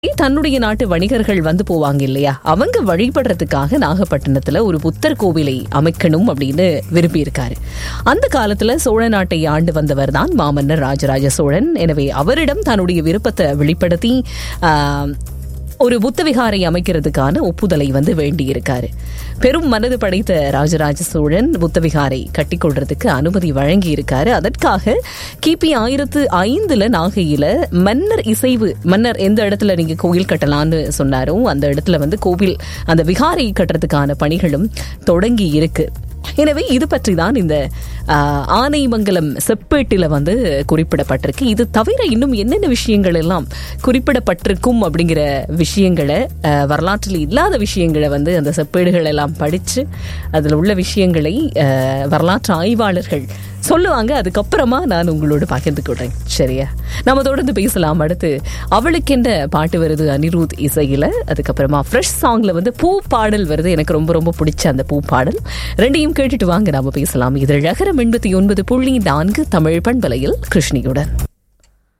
தன்னுடைய நாட்டு வணிகர்கள் வந்து போவாங்க இல்லையா அவங்க வழிபடுறதுக்காக நாகப்பட்டினத்துல ஒரு புத்தர் கோவிலை அமைக்கணும் அப்படின்னு விரும்பியிருக்காரு அந்த காலத்துல சோழ நாட்டை ஆண்டு வந்தவர் தான் மாமன்னர் ராஜராஜ சோழன் எனவே அவரிடம் தன்னுடைய விருப்பத்தை வெளிப்படுத்தி ஆஹ், ஒரு புத்த விகாரை அமைக்கிறதுக்கான ஒப்புதலை வந்து வேண்டியிருக்காரு பெரும் மனது படைத்த ராஜராஜ சோழன் புத்த விகாரை கட்டிக்கொள்றதுக்கு அனுமதி வழங்கி இருக்காரு அதற்காக கிபி ஆயிரத்து ஐந்துல நாகையில மன்னர் இசைவு மன்னர் எந்த இடத்துல நீங்க கோயில் கட்டலாம்னு சொன்னாரோ அந்த இடத்துல வந்து கோவில் அந்த விகாரை கட்டுறதுக்கான பணிகளும் தொடங்கி இருக்கு எனவே இது பற்றி தான் இந்த ஆஹ், ஆனைமங்கலம் செப்பேட்டில் வந்து குறிப்பிடப்பட்டிருக்கு இது தவிர இன்னும் என்னென்ன விஷயங்கள் எல்லாம் குறிப்பிடப்பட்டிருக்கும் அப்படிங்கிற விஷயங்களை ஆஹ், வரலாற்றில் இல்லாத விஷயங்களை வந்து அந்த செப்பேடுகள் எல்லாம் படித்து அதில் உள்ள விஷயங்களை ஆஹ், வரலாற்று ஆய்வாளர்கள் சொல்லுவாங்க அதுக்கப்புறமா நான் உங்களோட பகிர்ந்து கொள்றேன் சரியா நம்ம தொடர்ந்து பேசலாம் அடுத்து அவளுக்கென்ற பாட்டு வருது அனிருத் இசையில அதுக்கப்புறமா ஃப்ரெஷ் சாங்ல வந்து பூ பாடல் வருது எனக்கு ரொம்ப ரொம்ப பிடிச்ச அந்த பூ பாடல் ரெண்டையும் கேட்டுட்டு வாங்க நாம பேசலாம் இது அழகரம் எண்பத்தி ஒன்பது புள்ளி நான்கு தமிழ் பண்பலையில் கிருஷ்ணியுடன்